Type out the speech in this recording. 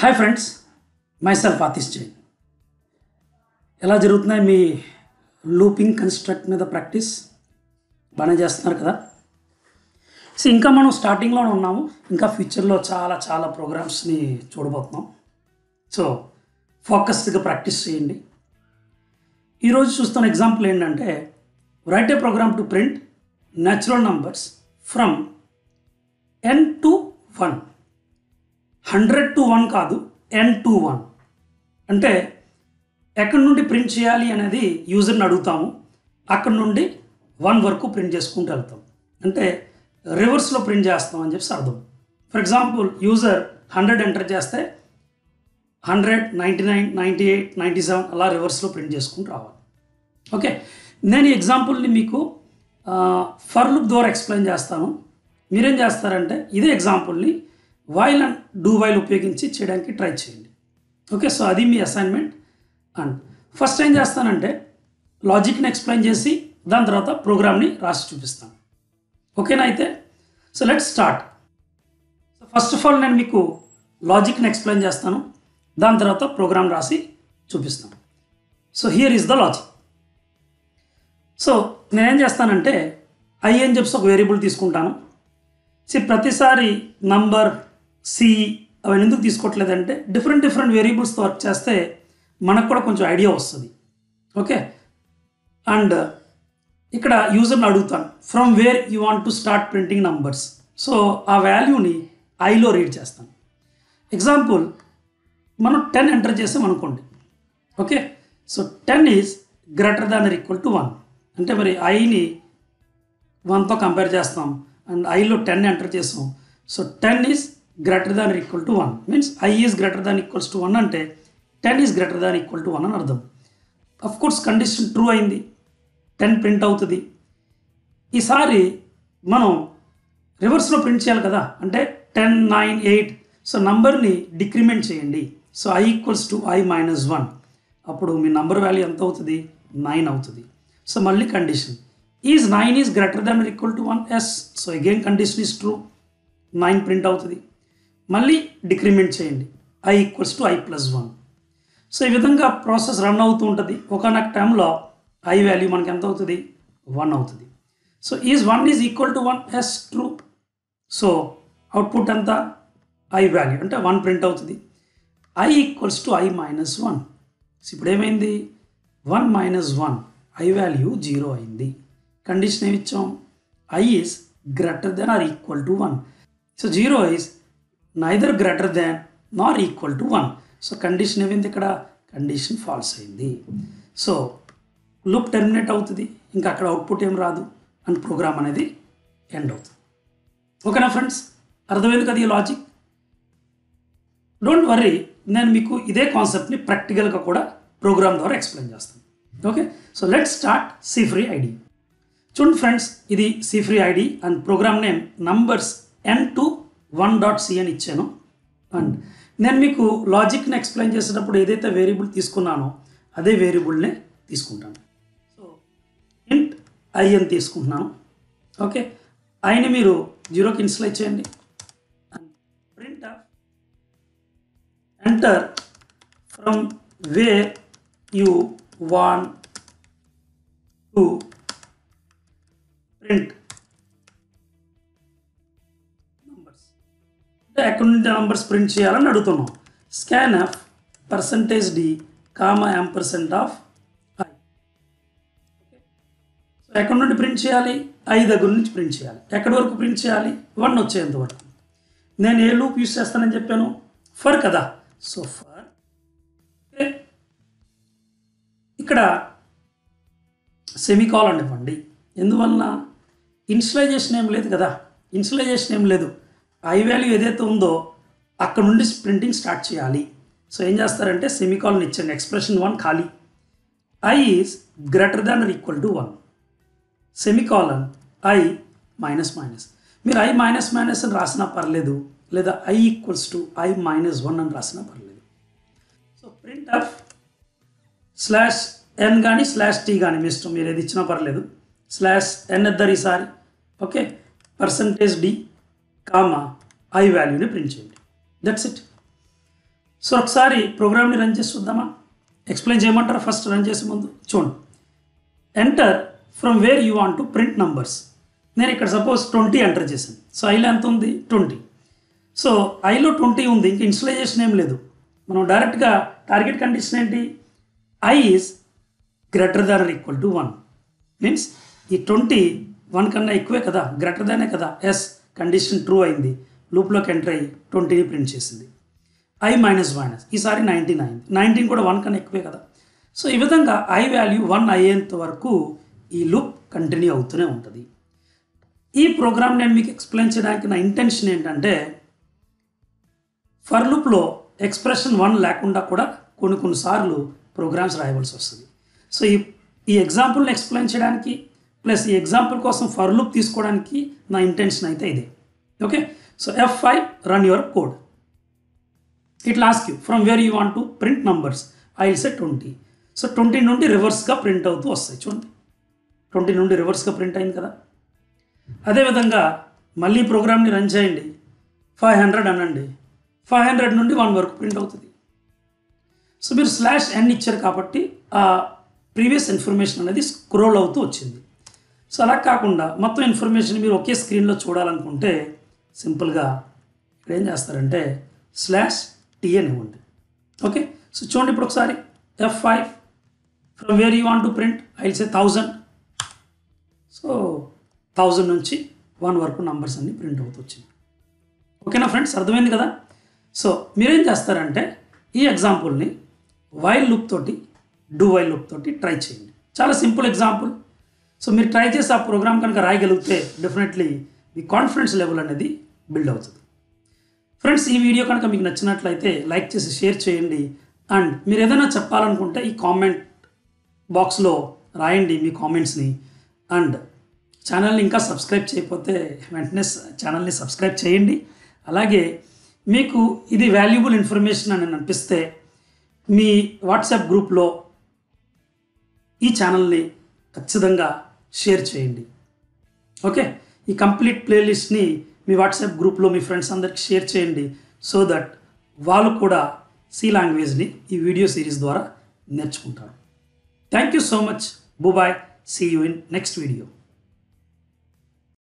hi friends myself Atish Jain ఎలా జరుగుతున్నాయి మీ లూపింగ్ కన్స్ట్రక్ట్ మీద ప్రాక్టీస్ బాగానే చేస్తున్నారు కదా సో ఇంకా మనం స్టార్టింగ్లోనే ఉన్నాము ఇంకా ఫ్యూచర్లో చాలా చాలా ప్రోగ్రామ్స్ని చూడబోతున్నాం సో ఫోకస్డ్గా ప్రాక్టీస్ చేయండి ఈరోజు చూస్తున్న ఎగ్జాంపుల్ ఏంటంటే write a program to print natural numbers from N to one hundred to one కాదు ఎన్ టు వన్ అంటే ఎక్కడి నుండి ప్రింట్ చేయాలి అనేది యూజర్ని అడుగుతాము అక్కడ నుండి వన్ వరకు ప్రింట్ చేసుకుంటూ వెళ్తాం అంటే రివర్స్లో ప్రింట్ చేస్తాం అని చెప్పి అర్థం for example user hundred enter చేస్తే hundred ninety nine ninety eight ninety seven అలా రివర్స్లో ప్రింట్ చేసుకుంటూ రావాలి ఓకే నేను ఈ ఎగ్జాంపుల్ని మీకు ఫర్ లుక్ ద్వారా ఎక్స్ప్లెయిన్ చేస్తాను మీరేం చేస్తారంటే ఇదే ఎగ్జాంపుల్ని వైల్ అండ్ డూ వైల్ ఉపయోగించి చేయడానికి ట్రై చేయండి ఓకే సో అది మీ అసైన్మెంట్ అండ్ ఫస్ట్ ఏం చేస్తానంటే లాజిక్ని ఎక్స్ప్లెయిన్ చేసి దాని తర్వాత ప్రోగ్రామ్ని రాసి చూపిస్తాను ఓకేనా అయితే so let start so first of all నేను మీకు లాజిక్ని ఎక్స్ప్లెయిన్ చేస్తాను దాని తర్వాత ప్రోగ్రామ్ రాసి చూపిస్తాను so here is the logic so నేనేం చేస్తానంటే ఐ అని చెప్పి ఒక వేరియబుల్ తీసుకుంటాను సి ప్రతిసారి నంబర్ సి అవన్నీ ఎందుకు తీసుకోవట్లేదంటే డిఫరెంట్ డిఫరెంట్ వేరియబుల్స్తో వర్క్ చేస్తే మనకు కూడా కొంచెం ఐడియా వస్తుంది ఓకే అండ్ ఇక్కడ యూజర్ని అడుగుతాను from where you want to start printing numbers so ఆ వాల్యూని ఐలో రీడ్ చేస్తాను ఎగ్జాంపుల్ మనం టెన్ ఎంటర్ చేసాం అనుకోండి okay so ten is greater than or equal to one అంటే మరి ఐని వన్తో కంపేర్ చేస్తాం అండ్ ఐలో టెన్ ఎంటర్ చేసాం so ten is greater than equal to one means I is greater than equals to one అంటే ten is greater than equal to one అని అర్థం అఫ్ కోర్స్ కండిషన్ ట్రూ అయింది ten print అవుతుంది ఈసారి మనం రివర్స్లో print చేయాలి కదా అంటే టెన్ నైన్ ఎయిట్ సో నంబర్ని డిక్రిమెంట్ చేయండి so I equals to I minus one అప్పుడు మీ నంబర్ వాల్యూ ఎంత అవుతుంది నైన్ అవుతుంది సో మళ్ళీ condition is nine is greater than equal to one yes so again condition is true nine print అవుతుంది మళ్ళీ డిక్రిమెంట్ చేయండి I equals to I plus one so ఈ విధంగా ప్రాసెస్ రన్ అవుతూ ఉంటుంది ఒకనొక టైంలో ఐ వాల్యూ మనకి ఎంత అవుతుంది వన్ అవుతుంది so is one is equal to one yes true so output ఎంత ఐ వాల్యూ అంటే వన్ ప్రింట్ అవుతుంది I equals to I minus one ఇప్పుడు ఏమైంది one minus one I value zero అయింది కండిషన్ ఏమి ఇచ్చాం I is greater than or equal to one so zero is neither greater than nor equal to one so condition ఏమైంది ఇక్కడ condition false అయింది so loop terminate అవుతుంది ఇంకా అక్కడ output ఏం రాదు అండ్ ప్రోగ్రామ్ అనేది ఎండ్ అవుతుంది ఓకేనా ఫ్రెండ్స్ అర్థమైంది కదా ఈ లాజిక్ డోంట్ వర్రీ నేను మీకు ఇదే కాన్సెప్ట్ని ప్రాక్టికల్గా కూడా ప్రోగ్రామ్ ద్వారా ఎక్స్ప్లెయిన్ చేస్తాను okay so let start C free IDE చూడండి ఫ్రెండ్స్ ఇది C free IDE and program name numbers N to one dot C అని ఇచ్చాను అండ్ నేను మీకు లాజిక్ని ఎక్స్ప్లెయిన్ చేసేటప్పుడు ఏదైతే వేరియబుల్ తీసుకున్నానో అదే వేరియబుల్నే తీసుకుంటాను సో ఇంట్ ఐ అని తీసుకుంటున్నాను ఓకే ఐని మీరు జీరోకి ఇన్స్లైజ్ చేయండి print enter from where you want to print numbers అంటే ఎక్కడి నుండి నంబర్స్ ప్రింట్ చేయాలని అడుగుతున్నాం scanf percentage D comma ampersand of I so ఎక్కడి నుండి ప్రింట్ చేయాలి ఐ దగ్గర నుంచి ప్రింట్ చేయాలి ఎక్కడి వరకు ప్రింట్ చేయాలి వన్ వచ్చేంత వరకు నేను ఏ లూప్ యూస్ చేస్తానని చెప్పాను ఫర్ కదా సో ఫర్ ఇక్కడ సెమికాల్ ఇవ్వండి ఎందువలన ఇన్స్టలైజేషన్ ఏం లేదు కదా ఇన్స్టలైజేషన్ ఏం లేదు ఐ వాల్యూ ఏదైతే ఉందో అక్కడ నుండి ప్రింటింగ్ స్టార్ట్ చేయాలి సో ఏం చేస్తారంటే సెమికాల్ని ఇచ్చండి ఎక్స్ప్రెషన్ వన్ ఖాళీ I is greater than equal to one semicolon I minus minus మీరు ఐ మైనస్ మైనస్ అని రాసినా పర్లేదు లేదా I equals to I minus one అని రాసినా పర్లేదు so printf slash N కానీ స్లాష్ టీ కానీ మీ ఇష్టం మీరు ఏది ఇచ్చినా పర్లేదు స్లాష్ ఎన్ ఇద్దరు ఈసారి okay percentage D comma I వాల్యూని ప్రింట్ చేయండి దట్స్ ఇట్ సో ఒకసారి ప్రోగ్రామ్ని రన్ చేసి చూద్దామా ఎక్స్ప్లెయిన్ చేయమంటారా ఫస్ట్ రన్ చేసే ముందు చూడండి enter from where you want to print numbers నేను ఇక్కడ సపోజ్ ట్వంటీ ఎంటర్ చేశాను సో ఐలో ఎంత ఉంది ట్వంటీ సో ఐలో ట్వంటీ ఉంది ఇంక ఇన్స్టలైజేషన్ ఏం లేదు మనం డైరెక్ట్గా టార్గెట్ కండిషన్ ఏంటి I is greater than equal to one means ఈ ట్వంటీ వన్ కన్నా ఎక్కువే కదా గ్రేటర్ దానే కదా ఎస్ కండిషన్ ట్రూ అయింది లూప్లోకి ఎంటర్ అయ్యి ట్వంటీని ప్రింట్ చేసింది ఐ మైనస్ మైనస్ ఈసారి నైంటీ నైన్ నైన్టీన్ కూడా వన్ కన్నా ఎక్కువే కదా సో ఈ విధంగా ఐ వాల్యూ వన్ అయ్యేంత వరకు ఈ లూప్ కంటిన్యూ అవుతూనే ఉంటుంది ఈ ప్రోగ్రామ్ నేను మీకు ఎక్స్ప్లెయిన్ చేయడానికి నా ఇంటెన్షన్ ఏంటంటే ఫర్ లూప్లో ఎక్స్ప్రెషన్ వన్ లేకుండా కూడా కొన్ని కొన్నిసార్లు ప్రోగ్రామ్స్ రాయవలసి వస్తుంది సో ఈ ఈ ఎగ్జాంపుల్ని ఎక్స్ప్లెయిన్ చేయడానికి ప్లస్ ఈ ఎగ్జాంపుల్ కోసం ఫర్ లూప్ తీసుకోవడానికి నా ఇంటెన్షన్ అయితే ఇదే okay so F five run your code it last you from where you want to print numbers I will set twenty so twenty నుండి రివర్స్గా ప్రింట్ అవుతూ వస్తాయి చూడండి ట్వంటీ నుండి రివర్స్గా ప్రింట్ అయింది కదా అదేవిధంగా మళ్ళీ ప్రోగ్రామ్ని రన్ చేయండి ఫైవ్ హండ్రెడ్ అనండి ఫైవ్ హండ్రెడ్ నుండి వన్ వరకు ప్రింట్ అవుతుంది సో మీరు స్లాష్ ఎన్ ఇచ్చారు కాబట్టి ఆ ప్రీవియస్ ఇన్ఫర్మేషన్ అనేది స్క్రోల్ అవుతూ వచ్చింది సో అలా కాకుండా మొత్తం ఇన్ఫర్మేషన్ మీరు ఒకే స్క్రీన్లో చూడాలనుకుంటే సింపుల్గా ఇక్కడ ఏం చేస్తారంటే స్లాష్ టీ అని ఇవ్వండి ఓకే సో చూడండి ఇప్పుడు ఒకసారి F five from where you want to print I say thousand so thousand నుంచి వన్ వరకు నంబర్స్ అన్ని ప్రింట్ అవుతూ వచ్చింది ఓకేనా ఫ్రెండ్స్ అర్థమైంది కదా సో మీరేం చేస్తారంటే ఈ ఎగ్జాంపుల్ని వైల్ లుక్ తోటి డూ వైల్ లుక్ తోటి ట్రై చేయండి చాలా సింపుల్ ఎగ్జాంపుల్ సో మీరు ట్రై చేసి ఆ ప్రోగ్రామ్ కనుక రాయగలిగితే డెఫినెట్లీ మీ కాన్ఫిడెన్స్ లెవెల్ అనేది బిల్డ్ అవుతుంది ఫ్రెండ్స్ ఈ వీడియో కనుక మీకు నచ్చినట్లయితే లైక్ చేసి షేర్ చేయండి అండ్ మీరు ఏదైనా చెప్పాలనుకుంటే ఈ కామెంట్ బాక్స్లో రాయండి మీ కామెంట్స్ని అండ్ ఛానల్ని ఇంకా సబ్స్క్రైబ్ చేయకపోతే వెంటనే ఛానల్ని సబ్స్క్రైబ్ చేయండి అలాగే మీకు ఇది వాల్యుబుల్ ఇన్ఫర్మేషన్ అని అనిపిస్తే మీ వాట్సాప్ గ్రూప్లో ఈ ఛానల్ని ఖచ్చితంగా షేర్ చేయండి ఓకే ఈ కంప్లీట్ ప్లేలిస్ట్ని మీ వాట్సాప్ గ్రూప్లో మీ ఫ్రెండ్స్ అందరికి షేర్ చేయండి సో దట్ వాళ్ళు కూడా సి లాంగ్వేజ్ని ఈ వీడియో సిరీస్ ద్వారా నేర్చుకుంటారు thank you so much bye bye see you in next video